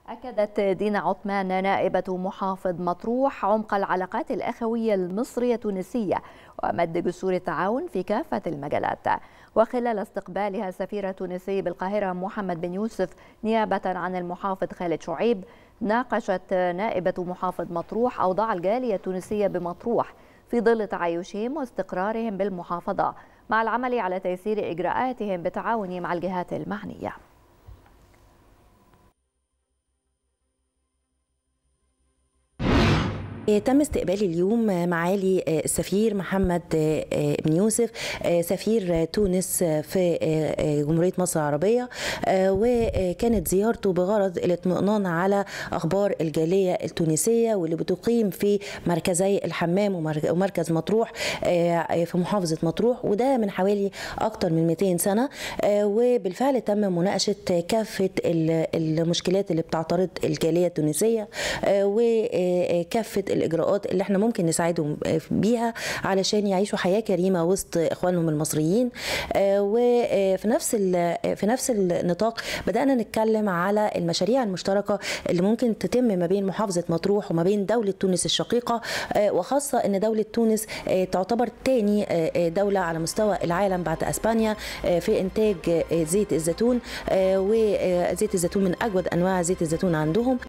أكدت دينا عثمان نائبة محافظ مطروح عمق العلاقات الأخوية المصرية التونسية ومد جسور التعاون في كافة المجالات وخلال استقبالها سفير تونسي بالقاهرة محمد بن يوسف نيابة عن المحافظ خالد شعيب ناقشت نائبة محافظ مطروح أوضاع الجالية التونسية بمطروح في ظل تعايشهم واستقرارهم بالمحافظة مع العمل على تيسير إجراءاتهم بالتعاون مع الجهات المعنية تم استقبالي اليوم معالي السفير محمد بن يوسف سفير تونس في جمهورية مصر العربية وكانت زيارته بغرض الاطمئنان على أخبار الجالية التونسية واللي بتقيم في مركزي الحمام ومركز مطروح في محافظة مطروح وده من حوالي أكثر من 200 سنة وبالفعل تم مناقشة كافة المشكلات اللي بتعترض الجالية التونسية وكافة الاجراءات اللي احنا ممكن نساعدهم بيها علشان يعيشوا حياه كريمه وسط اخوانهم المصريين وفي نفس في نفس النطاق بدانا نتكلم على المشاريع المشتركه اللي ممكن تتم ما بين محافظه مطروح وما بين دوله تونس الشقيقه وخاصه ان دوله تونس تعتبر تاني دوله على مستوى العالم بعد اسبانيا في انتاج زيت الزيتون وزيت الزيتون من اجود انواع زيت الزيتون عندهم